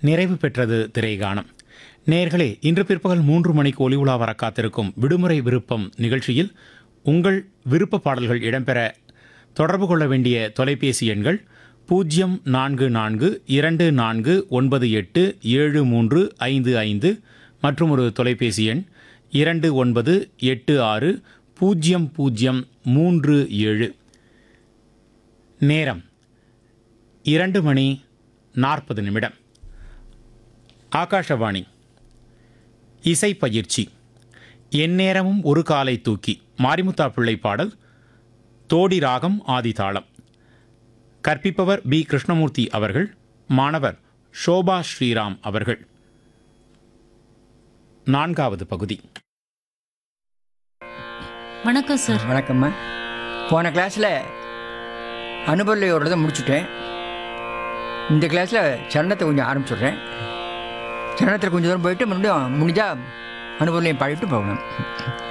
நிறைவு பெற்றது திரைகானம் நேர்களே இன்று பிற்பகல் மூன்று மணிக்கு ஒலி உலா வர காத்திருக்கும் விடுமுறை விருப்பம் நிகழ்ச்சியில் உங்கள் விருப்ப பாடல்கள் இடம்பெற தொடர்பு கொள்ள வேண்டிய தொலைபேசி எண்கள் பூஜ்ஜியம் நான்கு நான்கு இரண்டு நான்கு ஒன்பது எட்டு ஏழு மூன்று ஐந்து ஐந்து மற்றும் ஒரு தொலைபேசி எண் இரண்டு ஒன்பது எட்டு ஆறு பூஜ்ஜியம் பூஜ்ஜியம் மூன்று ஏழு நேரம் இரண்டு மணி நாற்பது நிமிடம் ஆகாஷவாணி இசை பயிற்சி எந்நேரமும் ஒரு காலை தூக்கி மாரிமுத்தா பிள்ளை பாடல் தோடி ராகம் ஆதிதாளம் கற்பிப்பவர் பி கிருஷ்ணமூர்த்தி அவர்கள் மாணவர் ஷோபா ஸ்ரீராம் அவர்கள் நான்காவது பகுதி வணக்கம் சார் வணக்கம்மா போன கிளாஸில் அனுபவலையோட முடிச்சுட்டேன் இந்த கிளாஸில் சரணத்தை கொஞ்சம் ஆரம்பிச்சுடுறேன் சரணத்தில் கொஞ்சம் தூரம் போயிட்டு மறுபடியும் முடிஞ்சால் அனுபவலையும் பாடிட்டு போகணும்